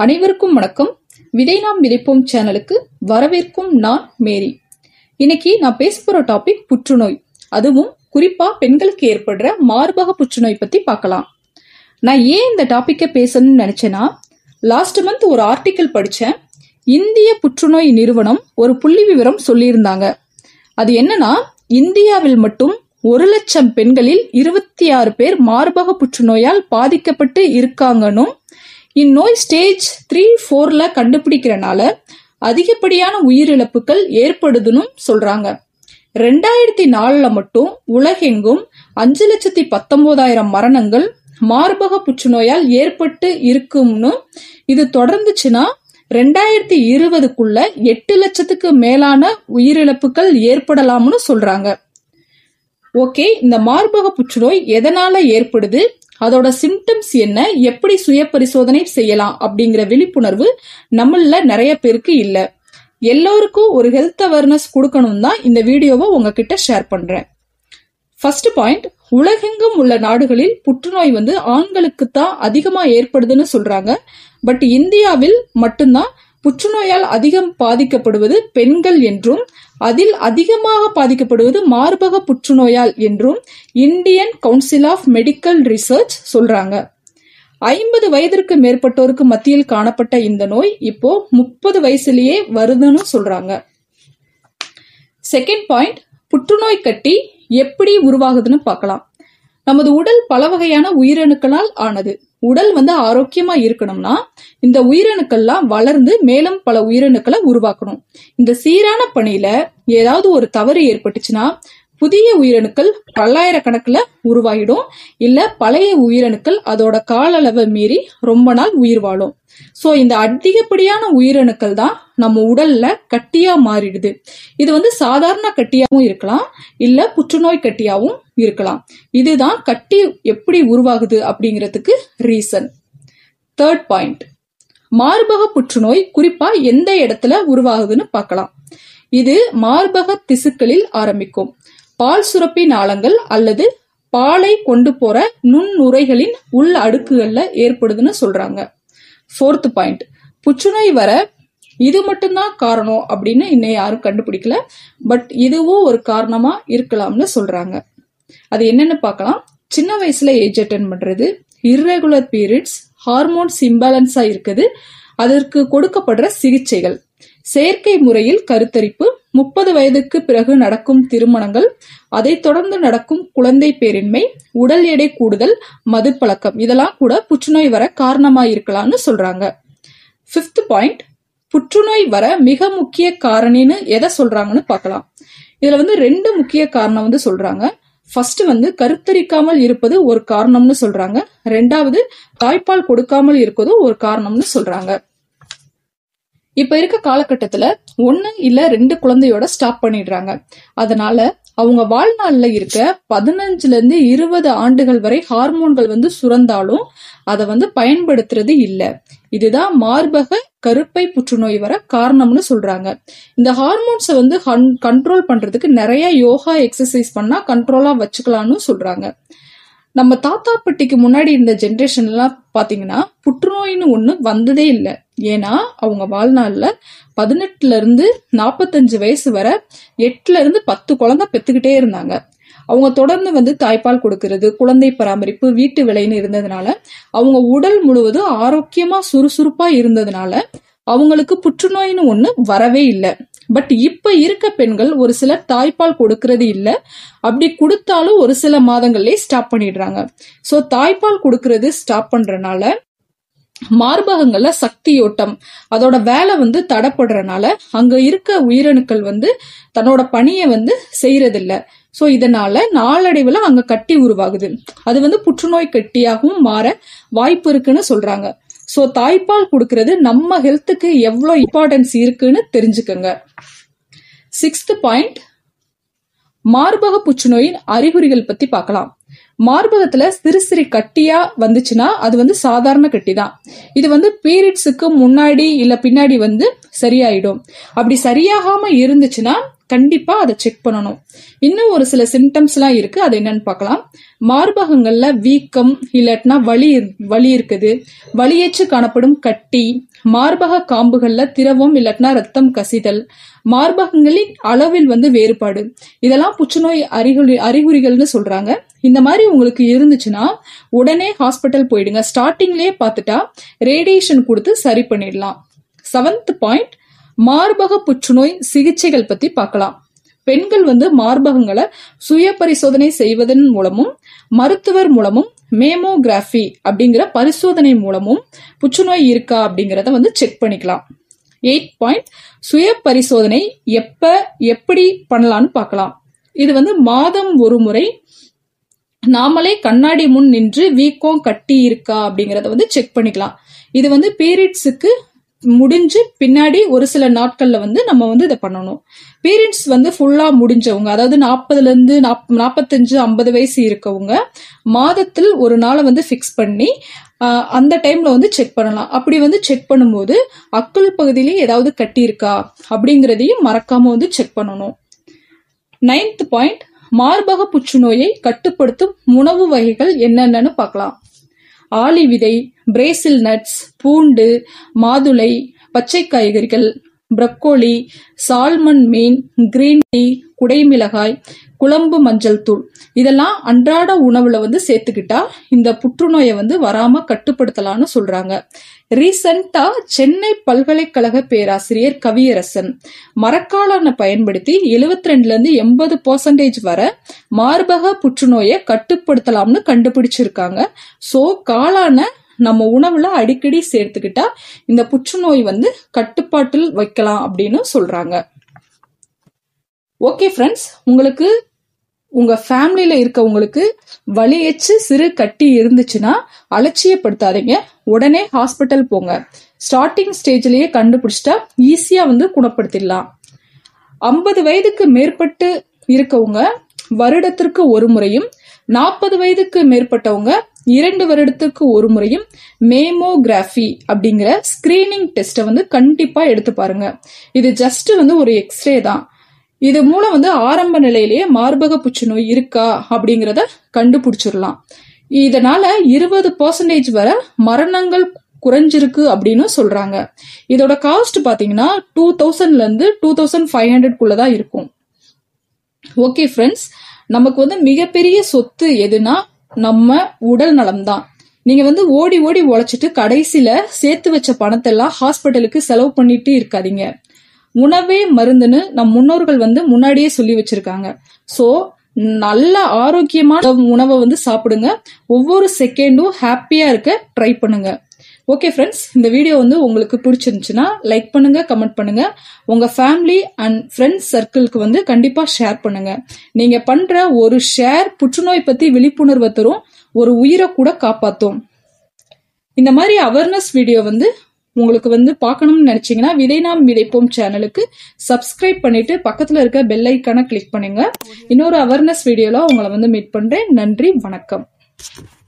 அனைவருக்கும் வணக்கம் விதை நாம் விதைப்போம் சேனலுக்கு வரவேற்கும் நான் மேரி இன்னைக்கு நான் பேச போற டாபிக் புற்றுநோய் அதுவும் குறிப்பா பெண்களுக்கு ஏற்படுற மார்பக புற்றுநோய் பத்தி பார்க்கலாம் நான் ஏன் இந்த டாபிக்கை பேசணும்னு நினைச்சேன்னா லாஸ்ட் மந்த் ஒரு ஆர்டிக்கல் படிச்சேன் இந்திய புற்றுநோய் நிறுவனம் ஒரு புள்ளி விவரம் சொல்லியிருந்தாங்க அது என்னன்னா இந்தியாவில் மட்டும் ஒரு லட்சம் பெண்களில் இருபத்தி ஆறு பேர் மார்பக புற்றுநோயால் பாதிக்கப்பட்டு இருக்காங்கன்னும் இந்நோய் ஸ்டேஜ் த்ரீ ஃபோர்ல கண்டுபிடிக்கிறனால அதிகப்படியான உயிரிழப்புகள் ஏற்படுதுன்னு சொல்றாங்க ரெண்டாயிரத்தி நாலுல மட்டும் உலகெங்கும் அஞ்சு லட்சத்தி பத்தொன்பதாயிரம் மரணங்கள் மார்பக புற்றுநோயால் ஏற்பட்டு இருக்கும்னு இது தொடர்ந்துச்சுன்னா ரெண்டாயிரத்தி இருபதுக்குள்ள எட்டு லட்சத்துக்கு மேலான உயிரிழப்புகள் ஏற்படலாம்னு சொல்றாங்க ஓகே இந்த மார்பக புற்றுநோய் எதனால ஏற்படுது அதோட சிம்டம்ஸ் என்ன எப்படி சுய பரிசோதனை செய்யலாம் அப்படிங்கிற விழிப்புணர்வு நம்மள நிறைய பேருக்கு இல்ல எல்லோருக்கும் ஒரு ஹெல்த் அவேர்னஸ் கொடுக்கணும் தான் இந்த வீடியோவை உங்ககிட்ட ஷேர் பண்றேன் ஃபர்ஸ்ட் பாயிண்ட் உலகெங்கும் உள்ள நாடுகளில் புற்றுநோய் வந்து ஆண்களுக்கு தான் அதிகமா ஏற்படுதுன்னு சொல்றாங்க பட் இந்தியாவில் மட்டும்தான் புற்றுநோயால் அதிகம் பாதிக்கப்படுவது பெண்கள் என்றும் அதில் அதிகமாக பாதிக்கப்படுவது மார்பக புற்றுநோயால் என்றும் Indian council of medical research சொல்றாங்க ஐம்பது வயதிற்கு மேற்பட்டோருக்கு மத்தியில் காணப்பட்ட இந்த நோய் இப்போ முப்பது வயசுலயே வருதுன்னு சொல்றாங்க செகண்ட் பாயிண்ட் புற்றுநோய் கட்டி எப்படி உருவாகுதுன்னு பார்க்கலாம் நமது உடல் பல வகையான உயிரணுக்களால் ஆனது உடல் வந்து ஆரோக்கியமா இருக்கணும்னா இந்த உயிரணுக்கள்லாம் வளர்ந்து மேலும் பல உயிரணுக்களை உருவாக்கணும் இந்த சீரான பணியில ஏதாவது ஒரு தவறு ஏற்பட்டுச்சுன்னா புதிய உயிரணுக்கள் பல்லாயிரக்கணக்கில் உருவாகிடும் இல்ல பழைய உயிரணுக்கள் அதோட கால அளவை மீறி ரொம்ப நாள் உயிர் வாழும் சோ இந்த அதிகப்படியான உயிரணுக்கள் தான் நம்ம உடல்ல கட்டியா மாறிடுது இது வந்து சாதாரண கட்டியாவும் இருக்கலாம் இல்ல புற்றுநோய் கட்டியாவும் இருக்கலாம் இதுதான் கட்டி எப்படி உருவாகுது அப்படிங்கிறதுக்கு ரீசன் தேர்ட் பாயிண்ட் மார்பக புற்றுநோய் குறிப்பா எந்த இடத்துல உருவாகுதுன்னு பார்க்கலாம் இது மார்பக திசுக்களில் ஆரம்பிக்கும் பால் சுரப்பி நாளங்கள் அல்லது பாலை கொண்டு போற நுண்ணுரைகளின் உள் அடுக்குகள்ல ஏற்படுதுன்னு சொல்றாங்க ஃபோர்த் பாயிண்ட் புற்றுநோய் வர இது மட்டும்தான் காரணம் அப்படின்னு இன்னும் யாரும் கண்டுபிடிக்கல பட் இதுவும் ஒரு காரணமா இருக்கலாம்னு சொல்றாங்க அது என்னன்னு பார்க்கலாம் சின்ன வயசுல ஏஜ் அட்டன் பண்றது இர்ரெகுலர் பீரியட்ஸ் ஹார்மோன்ஸ் இம்பேலன்ஸா இருக்குது அதற்கு கொடுக்கப்படுற சிகிச்சைகள் செயற்கை முறையில் கருத்தரிப்பு முப்பது வயதுக்கு பிறகு நடக்கும் திருமணங்கள் அதைத் தொடர்ந்து நடக்கும் குழந்தை பேரின்மை உடல் எடை கூடுதல் மது பழக்கம் இதெல்லாம் கூட புற்றுநோய் வர காரணமா இருக்கலாம்னு சொல்றாங்க ஃபிஃப்த் பாயிண்ட் புற்றுநோய் வர மிக முக்கிய காரணின்னு எதை சொல்றாங்கன்னு பார்க்கலாம் இதுல வந்து ரெண்டு முக்கிய காரணம் வந்து சொல்றாங்க ஃபர்ஸ்ட் வந்து கருத்தரிக்காமல் இருப்பது ஒரு காரணம்னு சொல்றாங்க ரெண்டாவது தாய்ப்பால் கொடுக்காமல் இருப்பதும் ஒரு காரணம்னு சொல்றாங்க இப்ப இருக்க காலகட்டத்துல ஒன்னு இல்ல ரெண்டு குழந்தையோட ஸ்டாப் பண்ணிடுறாங்க அதனால அவங்க வாழ்நாள்ல இருக்க பதினஞ்சுல இருந்து இருபது ஆண்டுகள் வரை ஹார்மோன்கள் வந்து சுரந்தாலும் அதை வந்து பயன்படுத்துறது இல்ல இதுதான் மார்பக கருப்பை புற்றுநோய் வர காரணம்னு சொல்றாங்க இந்த ஹார்மோன்ஸை வந்து கண்ட்ரோல் பண்றதுக்கு நிறைய யோகா எக்ஸசைஸ் பண்ணா கண்ட்ரோலா வச்சுக்கலாம்னு சொல்றாங்க நம்ம தாத்தா பட்டிக்கு முன்னாடி இருந்த ஜென்ரேஷன் எல்லாம் பாத்தீங்கன்னா புற்றுநோயின்னு ஒண்ணு வந்ததே இல்லை ஏன்னா அவங்க வாழ்நாள்ல பதினெட்டுல இருந்து நாற்பத்தஞ்சு வயசு வரை எட்டுல இருந்து பத்து குழந்தை பெத்துக்கிட்டே இருந்தாங்க அவங்க தொடர்ந்து வந்து தாய்ப்பால் கொடுக்கறது குழந்தை பராமரிப்பு வீட்டு விலைன்னு இருந்ததுனால அவங்க உடல் முழுவதும் ஆரோக்கியமா சுறுசுறுப்பா இருந்ததுனால அவங்களுக்கு புற்றுநோயின்னு ஒண்ணு வரவே இல்லை பட் இப்ப இருக்க பெண்கள் ஒரு சிலர் தாய்ப்பால் கொடுக்கறது இல்ல அப்படி கொடுத்தாலும் ஒரு சில மாதங்கள்லயே ஸ்டாப் பண்ணிடுறாங்க சோ தாய்ப்பால் கொடுக்கறது ஸ்டாப் பண்றனால மார்பகங்கள்ல சக்தியோட்டம் அதோட வேலை வந்து தடப்படுறனால அங்க இருக்க உயிரணுக்கள் வந்து தன்னோட பணியை வந்து செய்யறதில்ல சோ இதனால நாளடைவுல அங்க கட்டி உருவாகுது அது வந்து புற்றுநோய் கட்டியாகவும் மாற வாய்ப்பு இருக்குன்னு சொல்றாங்க சோ தாய்ப்பால் கொடுக்கறது நம்ம ஹெல்த்துக்கு எவ்வளோ இம்பார்ட்டன்ஸ் இருக்குன்னு தெரிஞ்சுக்கோங்க சிக்ஸ்த் பாயிண்ட் மார்பக புற்றுநோயின் அறிகுறிகள் பத்தி பார்க்கலாம் மார்பகத்துல சிறு சிறு கட்டியா வந்துச்சுன்னா அது வந்து சாதாரண கட்டி தான் இது வந்து பீரியட்ஸுக்கு முன்னாடி இல்ல பின்னாடி வந்து சரியாயிடும் அப்படி சரியாகாம இருந்துச்சுன்னா கண்டிப்பா அதை செக் பண்ணணும் இன்னும் ஒரு சில சிம்டம்ஸ் எல்லாம் இருக்கு அது என்னன்னு பார்க்கலாம் மார்பகங்கள்ல வீக்கம் இல்லாட்டினா வலி வலி இருக்குது வலியேற்று காணப்படும் கட்டி மார்பக காம்புகள்ல திரவம் இல்லாட்டினா ரத்தம் கசிதல் மார்பகங்களின் அளவில் வந்து வேறுபாடு இதெல்லாம் புற்றுநோய் அறிகுறி அறிகுறிகள்னு சொல்றாங்க இந்த மாதிரி உங்களுக்கு இருந்துச்சுன்னா உடனே ஹாஸ்பிட்டல் போயிடுங்க ஸ்டார்டிங்லயே பார்த்துட்டா ரேடியேஷன் கொடுத்து சரி பண்ணிடலாம் செவன்த் பாயிண்ட் மார்பக புற்றுநோய் சிகிச்சைகள் பத்தி பார்க்கலாம் பெண்கள் வந்து மார்பகங்களை சுய பரிசோதனை செய்வதன் மூலமும் மருத்துவர் மூலமும் மேமோகிராஃபி அப்படிங்கிற பரிசோதனை மூலமும் புற்றுநோய் இருக்கா அப்படிங்கறத வந்து செக் பண்ணிக்கலாம் எயிட் பாயிண்ட் சுய பரிசோதனை எப்ப எப்படி பண்ணலாம்னு பார்க்கலாம் இது வந்து மாதம் ஒரு முறை நாமளே கண்ணாடி முன் நின்று வீக்கம் கட்டி இருக்கா அப்படிங்கறத வந்து செக் பண்ணிக்கலாம் இது வந்து பீரியட்ஸுக்கு முடிஞ்சு பின்னாடி ஒரு சில நாட்கள்ல வந்து நம்ம வந்து இதை பண்ணணும் பீரியட்ஸ் வந்து ஃபுல்லா முடிஞ்சவங்க அதாவது நாற்பதுல இருந்து நாற்பத்தஞ்சு ஐம்பது வயசு இருக்கவங்க மாதத்தில் ஒரு நாளை வந்து ஃபிக்ஸ் பண்ணி ஆஹ், அந்த டைம்ல வந்து செக் பண்ணலாம் அப்படி வந்து செக் பண்ணும்போது அக்குள் பகுதியிலே ஏதாவது கட்டி இருக்கா அப்படிங்கறதையும் மறக்காம வந்து செக் பண்ணணும் நைன்த் பாயிண்ட் மார்பக புற்றுநோயை கட்டுப்படுத்தும் உணவு வகைகள் என்னென்னன்னு பார்க்கலாம் ஆளி விதை பிரேசில் நட்ஸ் பூண்டு மாதுளை பச்சை காய்கறிகள் ப்ரக்கோலி சால்மன் மீன் கிரீன் டீ குடைமிளகாய் குழம்பு மஞ்சள் தூள் இதெல்லாம் அன்றாட உணவுல வந்து சேர்த்துக்கிட்டா இந்த புற்றுநோயை வந்து வராம கட்டுப்படுத்தலாம்னு சொல்றாங்க ரீசெண்டா சென்னை பல்கலைக்கழக பேராசிரியர் கவியரசன் மரக்காலனை பயன்படுத்தி 72 ரெண்டுல இருந்து எண்பது பர்சன்டேஜ் வர மார்பக புற்றுநோயை கட்டுப்படுத்தலாம்னு கண்டுபிடிச்சிருக்காங்க சோ காளான நம்ம உணவுல அடிக்கடி சேர்த்துக்கிட்டா இந்த புற்றுநோய் வந்து கட்டுப்பாட்டில் வைக்கலாம் அப்படின்னு சொல்றாங்க ஓகே ஃப்ரெண்ட்ஸ் உங்களுக்கு உங்க ஃபேமிலியில இருக்கவங்களுக்கு வலி எச்சு சிறு கட்டி இருந்துச்சுன்னா அலட்சியப்படுத்தாதீங்க உடனே ஹாஸ்பிட்டல் போங்க ஸ்டார்டிங் ஸ்டேஜ்லயே கண்டுபிடிச்சிட்டா ஈஸியா வந்து குணப்படுத்திடலாம் ஐம்பது வயதுக்கு மேற்பட்டு இருக்கவங்க வருடத்திற்கு ஒரு முறையும் நாற்பது வயதுக்கு மேற்பட்டவங்க இரண்டு வருடத்துக்கு ஒரு முறையும் மேமோகிராஃபி அப்படிங்கிற ஸ்கிரீனிங் டெஸ்ட்டை வந்து கண்டிப்பா எடுத்து பாருங்க இது ஜஸ்ட் வந்து ஒரு எக்ஸ்ரே தான் இது மூலம் வந்து ஆரம்ப நிலையிலேயே மார்பக புற்றுநோய் இருக்கா அப்படிங்கறத கண்டுபிடிச்சிடலாம் இதனால இருபது பர்சன்டேஜ் வரை மரணங்கள் குறைஞ்சிருக்கு அப்படின்னு சொல்றாங்க இதோட காஸ்ட் பாத்தீங்கன்னா டூ தௌசண்ட்ல இருந்து டூ தௌசண்ட் ஃபைவ் ஹண்ட்ரட் தான் இருக்கும் ஓகே ஃப்ரெண்ட்ஸ் நமக்கு வந்து மிகப்பெரிய சொத்து எதுனா நம்ம உடல் நலம் தான் நீங்க வந்து ஓடி ஓடி உழைச்சிட்டு கடைசியில சேர்த்து வச்ச பணத்தெல்லாம் ஹாஸ்பிட்டலுக்கு செலவு பண்ணிட்டு இருக்காதீங்க உணவே மருந்துன்னு நம் முன்னோர்கள் வந்து முன்னாடியே சொல்லி வச்சிருக்காங்க சோ நல்ல ஆரோக்கியமான உணவை வந்து சாப்பிடுங்க ஒவ்வொரு செகண்டும் ஹாப்பியா இருக்க ட்ரை பண்ணுங்க ஓகே ஃப்ரெண்ட்ஸ் இந்த வீடியோ வந்து உங்களுக்கு பிடிச்சிருந்துச்சுன்னா லைக் பண்ணுங்க கமெண்ட் பண்ணுங்க உங்க ஃபேமிலி அண்ட் ஃப்ரெண்ட்ஸ் சர்க்கிள்க்கு வந்து கண்டிப்பா ஷேர் பண்ணுங்க நீங்க பண்ற ஒரு ஷேர் புற்றுநோய் பத்தி விழிப்புணர்வை தரும் ஒரு உயிரை கூட காப்பாத்தும் இந்த மாதிரி அவேர்னஸ் வீடியோ வந்து உங்களுக்கு வந்து பார்க்கணும்னு நினைச்சீங்கன்னா விதை நாம் விதைப்போம் சேனலுக்கு சப்ஸ்கிரைப் பண்ணிட்டு பக்கத்துல இருக்க பெல் ஐக்கான கிளிக் பண்ணுங்க இன்னொரு அவேர்னஸ் வீடியோல உங்களை வந்து மீட் பண்றேன் நன்றி வணக்கம்